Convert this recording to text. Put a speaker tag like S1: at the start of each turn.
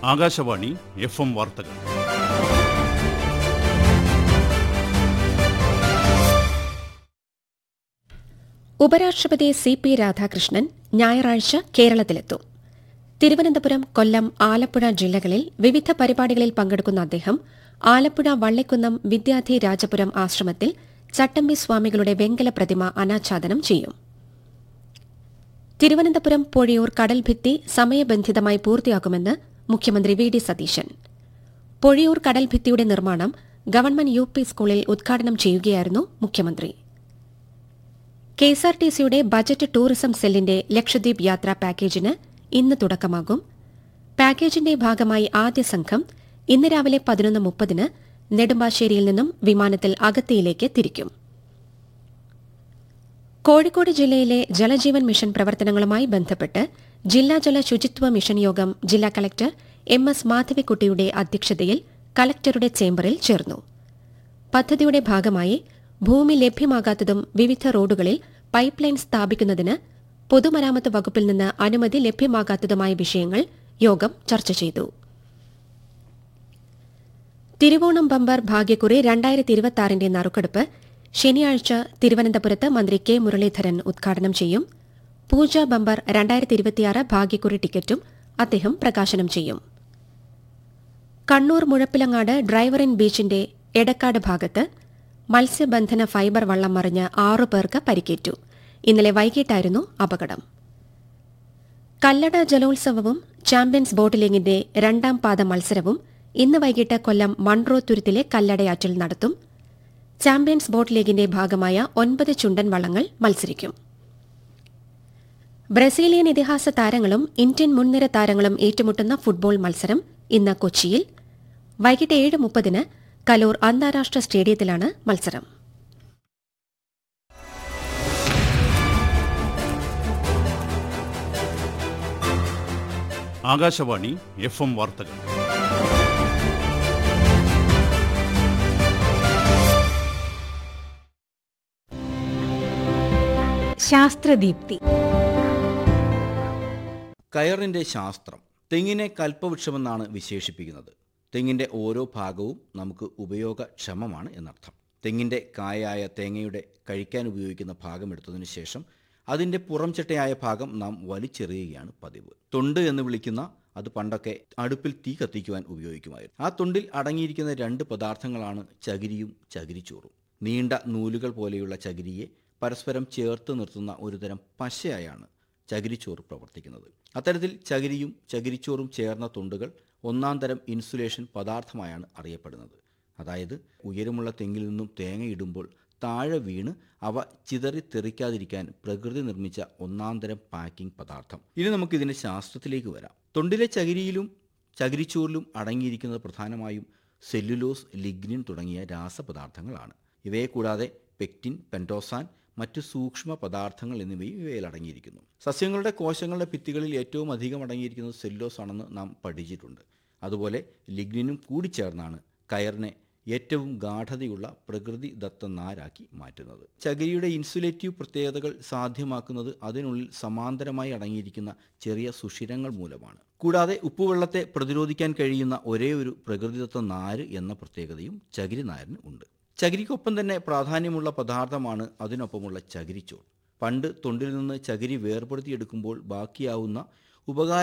S1: Akashvani F M വാർത്തകൾ
S2: ഉപരാഷ്ട്രപതി C P Radhakrishnan ഞായറാഴ്ച കേരളത്തിലെത്തും തിരുവനന്തപുരം കൊല്ലം ആലപ്പുഴ ജില്ലകളിൽ വിവിധ പരിപാടികളിൽ പങ്കെടുക്കുന്ന അദ്ദേഹം ആലപ്പുഴ വള്ളിക്കുന്നം വിദ്യാധി രാജപുരം ആശ്രമത്തിൽ ചട്ടമ്പി സ്വാമികളുടെ വെങ്കല പ്രതിമ അനാച്ഛാദനം ചെയ്യും തിരുവനന്തപുരം പൊഴിയൂർ കടൽഭിത്തി സമയബന്ധിതമായി പൂർത്തിയാക്കുമെന്ന് മുഖ്യമന്ത്രി വി ഡി സതീശൻ പൊഴിയൂർ കടൽഭിത്തിയുടെ നിർമ്മാണം ഗവൺമെന്റ് യു പി സ്കൂളിൽ ഉദ്ഘാടനം ചെയ്യുകയായിരുന്നു മുഖ്യമന്ത്രി കെഎസ്ആർടിസിയുടെ ബജറ്റ് ടൂറിസം സെല്ലിന്റെ ലക്ഷദ്വീപ് യാത്രാ പാക്കേജിന് ഇന്ന് തുടക്കമാകും പാക്കേജിന്റെ ഭാഗമായി ആദ്യ സംഘം ഇന്ന് രാവിലെ പതിനൊന്ന് മുപ്പതിന് നെടുമ്പാശ്ശേരിയിൽ നിന്നും വിമാനത്തിൽ അഗത്തിയിലേക്ക് തിരിക്കും കോഴിക്കോട് ജില്ലയിലെ ജലജീവൻ മിഷൻ പ്രവർത്തനങ്ങളുമായി ബന്ധപ്പെട്ട് ജില്ലാ ജല ശുചിത്വ മിഷൻ യോഗം ജില്ലാ കളക്ടർ എം എസ് മാധവിക്കുട്ടിയുടെ അധ്യക്ഷതയിൽ കളക്ടറുടെ ചേംബറിൽ ചേർന്നു പദ്ധതിയുടെ ഭാഗമായി ഭൂമി ലഭ്യമാകാത്തതും വിവിധ റോഡുകളിൽ പൈപ്പ് ലൈൻ സ്ഥാപിക്കുന്നതിന് പൊതുമരാമത്ത് വകുപ്പിൽ നിന്ന് അനുമതി ലഭ്യമാകാത്തതുമായ വിഷയങ്ങൾ യോഗം ചർച്ച ചെയ്തു തിരുവോണം ബമ്പർ ഭാഗ്യക്കുറി രണ്ടായിരത്തി ഇരുപത്തിയാറിന്റെ നറുക്കെടുപ്പ് ശനിയാഴ്ച തിരുവനന്തപുരത്ത് മന്ത്രി കെ മുരളീധരൻ ഉദ്ഘാടനം ചെയ്യും പൂജ ബമ്പർ രണ്ടായിരത്തി ഇരുപത്തിയാറ് ഭാഗ്യക്കുറി ടിക്കറ്റും അദ്ദേഹം പ്രകാശനം ചെയ്യും കണ്ണൂർ മുഴപ്പിലങ്ങാട് ഡ്രൈവറിൻ ബീച്ചിന്റെ എടക്കാട് ഭാഗത്ത് മത്സ്യബന്ധന ഫൈബർ വള്ളം മറിഞ്ഞ് ആറു പേർക്ക് പരിക്കേറ്റു ഇന്നലെ വൈകിട്ടായിരുന്നു അപകടം കല്ലട ജലോത്സവവും ചാമ്പ്യൻസ് ബോട്ട് ലീഗിന്റെ രണ്ടാം പാദ മത്സരവും ഇന്ന് വൈകിട്ട് കൊല്ലം മൺട്രോ തുരുത്തിലെ കല്ലടയാറ്റിൽ നടത്തും ചാമ്പ്യൻസ് ബോട്ട് ലീഗിന്റെ ഭാഗമായ ഒൻപത് ചുണ്ടൻ വള്ളങ്ങൾ മത്സരിക്കും ബ്രസീലിയൻ ഇതിഹാസ താരങ്ങളും ഇന്ത്യൻ മുൻനിര താരങ്ങളും ഏറ്റുമുട്ടുന്ന ഫുട്ബോൾ മത്സരം ഇന്ന് കൊച്ചിയിൽ വൈകിട്ട് ഏഴ് മുപ്പതിന് കലൂർ അന്താരാഷ്ട്ര സ്റ്റേഡിയത്തിലാണ് മത്സരം
S1: ആകാശവാണി എഫ് എം വാർത്തകൾ
S3: ശാസ്ത്രദീപ്തി
S4: കയറിൻ്റെ ശാസ്ത്രം തെങ്ങിനെ കൽപ്പവൃക്ഷമെന്നാണ് വിശേഷിപ്പിക്കുന്നത് തെങ്ങിൻ്റെ ഓരോ ഭാഗവും നമുക്ക് ഉപയോഗക്ഷമമാണ് എന്നർത്ഥം തെങ്ങിൻ്റെ കായായ തേങ്ങയുടെ കഴിക്കാൻ ഉപയോഗിക്കുന്ന ഭാഗം എടുത്തതിനു ശേഷം അതിൻ്റെ പുറംചട്ടയായ ഭാഗം നാം വലിച്ചെറിയുകയാണ് പതിവ് തൊണ്ട് എന്ന് വിളിക്കുന്ന അത് പണ്ടൊക്കെ അടുപ്പിൽ തീ കത്തിക്കുവാൻ ഉപയോഗിക്കുമായിരുന്നു ആ തൊണ്ടിൽ അടങ്ങിയിരിക്കുന്ന രണ്ട് പദാർത്ഥങ്ങളാണ് ചകിരിയും ചകിരിച്ചോറും നീണ്ട നൂലുകൾ പോലെയുള്ള ചകിരിയെ പരസ്പരം ചേർത്ത് നിർത്തുന്ന ഒരുതരം പശയായാണ് ചകിരിച്ചോറ് പ്രവർത്തിക്കുന്നത് അത്തരത്തിൽ ചകിരിയും ചകിരിച്ചോറും ചേർന്ന തുണ്ടുകൾ ഒന്നാം തരം ഇൻസുലേഷൻ പദാർത്ഥമായാണ് അറിയപ്പെടുന്നത് അതായത് ഉയരമുള്ള തെങ്ങിൽ നിന്നും തേങ്ങ ഇടുമ്പോൾ താഴെ വീണ് അവ ചിതറിത്തെറിക്കാതിരിക്കാൻ പ്രകൃതി നിർമ്മിച്ച ഒന്നാം തരം പാക്കിംഗ് പദാർത്ഥം ഇനി നമുക്കിതിൻ്റെ ശാസ്ത്രത്തിലേക്ക് വരാം തൊണ്ടിലെ ചകിരിയിലും ചകിരിച്ചോറിലും അടങ്ങിയിരിക്കുന്നത് പ്രധാനമായും സെല്ലുലോസ് ലിഗ്നിൻ തുടങ്ങിയ രാസപദാർത്ഥങ്ങളാണ് ഇവയെ കൂടാതെ പെക്റ്റിൻ പെൻറ്റോസാൻ മറ്റ് സൂക്ഷ്മ പദാർത്ഥങ്ങൾ എന്നിവയും ഇവയിൽ അടങ്ങിയിരിക്കുന്നു സസ്യങ്ങളുടെ കോശങ്ങളുടെ ഭിത്തികളിൽ ഏറ്റവും അധികം അടങ്ങിയിരിക്കുന്നത് സെല്ലോസ് ആണെന്ന് നാം പഠിച്ചിട്ടുണ്ട് അതുപോലെ ലിഗ്നിനും കൂടിച്ചേർന്നാണ് കയറിനെ ഏറ്റവും ഗാഠതയുള്ള പ്രകൃതി ദത്ത നാരാക്കി മാറ്റുന്നത് ചകിരിയുടെ ഇൻസുലേറ്റീവ് പ്രത്യേകതകൾ സാധ്യമാക്കുന്നത് അതിനുള്ളിൽ സമാന്തരമായി അടങ്ങിയിരിക്കുന്ന ചെറിയ സുഷിരങ്ങൾ മൂലമാണ് കൂടാതെ ഉപ്പുവെള്ളത്തെ പ്രതിരോധിക്കാൻ കഴിയുന്ന ഒരേ ഒരു പ്രകൃതിദത്ത നാര് എന്ന പ്രത്യേകതയും ചകിരി നാരിന് ഉണ്ട് ചകിരിക്കൊപ്പം തന്നെ പ്രാധാന്യമുള്ള പദാർത്ഥമാണ് അതിനൊപ്പമുള്ള ചകിരിച്ചോർ പണ്ട് തൊണ്ടിൽ നിന്ന് ചകിരി വേർപെടുത്തിയെടുക്കുമ്പോൾ ബാക്കിയാവുന്ന ഉപകാര